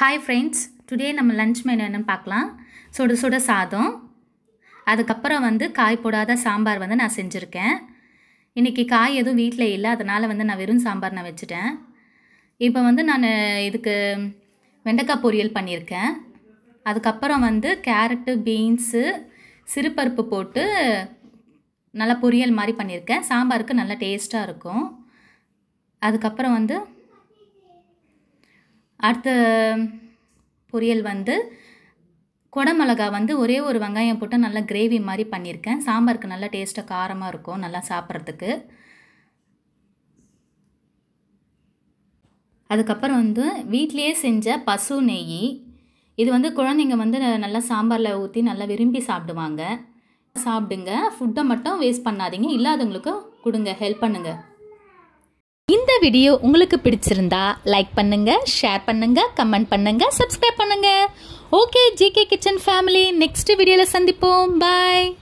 hi friends today நம்ம lunch menu என்னன்னு பார்க்கலாம் சுட சுட சாதம் அதுக்கப்புறம் வந்து காய் போடாத சாம்பார் வந்து நான் செஞ்சுருக்கேன் இன்றைக்கி காய் எதுவும் வீட்டில் இல்லை அதனால் வந்து நான் வெறும் சாம்பார் நான் வச்சுட்டேன் இப்போ வந்து நான் இதுக்கு வெண்டைக்காய் பொரியல் பண்ணியிருக்கேன் அதுக்கப்புறம் வந்து கேரட்டு பீன்ஸு சிறுபருப்பு போட்டு நல்லா பொரியல் மாதிரி பண்ணியிருக்கேன் சாம்பாருக்கு நல்லா டேஸ்ட்டாக இருக்கும் அதுக்கப்புறம் வந்து அடுத்த பொரியல் வந்து குடமிளகா வந்து ஒரே ஒரு வெங்காயம் போட்டு நல்லா கிரேவி மாதிரி பண்ணியிருக்கேன் சாம்பாருக்கு நல்லா டேஸ்ட்டாக காரமாக இருக்கும் நல்லா சாப்பிட்றதுக்கு அதுக்கப்புறம் வந்து வீட்லேயே செஞ்ச பசு நெய் இது வந்து குழந்தைங்க வந்து நல்லா சாம்பாரில் ஊற்றி நல்லா விரும்பி சாப்பிடுவாங்க சாப்பிடுங்க ஃபுட்டை மட்டும் வேஸ்ட் பண்ணாதீங்க இல்லாதவங்களுக்கு கொடுங்க ஹெல்ப் பண்ணுங்கள் இந்த வீடியோ உங்களுக்கு பிடிச்சிருந்தா லைக் பண்ணுங்க ஷேர் பண்ணுங்க கமெண்ட் பண்ணுங்க சப்ஸ்கிரைப் பண்ணுங்க okay GK kitchen family next வீடியோல சந்திப்போம் பாய்